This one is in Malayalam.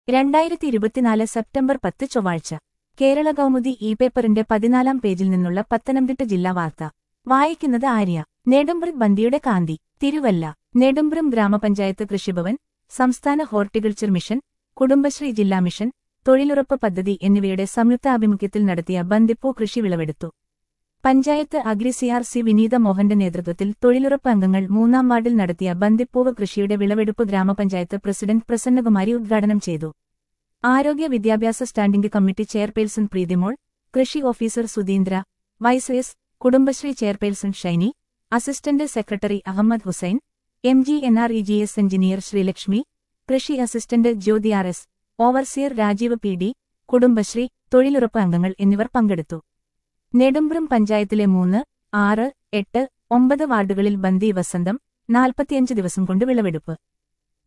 രണ്ടായിരത്തി ഇരുപത്തിനാല് സെപ്റ്റംബർ പത്ത് ചൊവ്വാഴ്ച കേരള കൗമുദി ഇ പേപ്പറിന്റെ പതിനാലാം പേജിൽ നിന്നുള്ള പത്തനംതിട്ട ജില്ലാ വാർത്ത വായിക്കുന്നത് ആര്യ നെടുമ്പ്രം ബന്ദിയുടെ കാന്തി തിരുവല്ല നെടുമ്പ്രം ഗ്രാമപഞ്ചായത്ത് കൃഷിഭവൻ സംസ്ഥാന ഹോർട്ടിക്കൾച്ചർ മിഷൻ കുടുംബശ്രീ ജില്ലാ മിഷൻ തൊഴിലുറപ്പ് പദ്ധതി എന്നിവയുടെ സംയുക്താഭിമുഖ്യത്തിൽ നടത്തിയ ബന്ദിപ്പൂ കൃഷി വിളവെടുത്തു panchayat agri CR C Vineetha മോഹന്റെ നേതൃത്വത്തിൽ തൊഴിലുറപ്പ് അംഗങ്ങൾ മൂന്നാം വാർഡിൽ നടത്തിയ ബന്ദിപ്പൂവ് കൃഷിയുടെ വിളവെടുപ്പ് ഗ്രാമപഞ്ചായത്ത് പ്രസിഡന്റ് പ്രസന്നകുമാരി ഉദ്ഘാടനം ചെയ്തു ആരോഗ്യ വിദ്യാഭ്യാസ സ്റ്റാൻഡിംഗ് കമ്മിറ്റി ചെയർപേഴ്സൺ പ്രീതിമോൾ കൃഷി officer Sudheendra vice S Kudumbashree chairperson Shiny assistant secretary Ahammed Hussain M G N R E G S engineer Sreelakshmi കൃഷി assistant Jyothi R S overseer Rajeev P D Kudumbashree തൊഴിലുറപ്പ് അംഗങ്ങൾ എന്നിവർ പങ്കെടുത്തു നെടുമ്പ്രം പഞ്ചായത്തിലെ മൂന്ന് ആറ് എട്ട് ഒമ്പത് വാർഡുകളിൽ ബന്ദി വസന്തം നാൽപ്പത്തിയഞ്ച് ദിവസം കൊണ്ട് വിളവെടുപ്പ്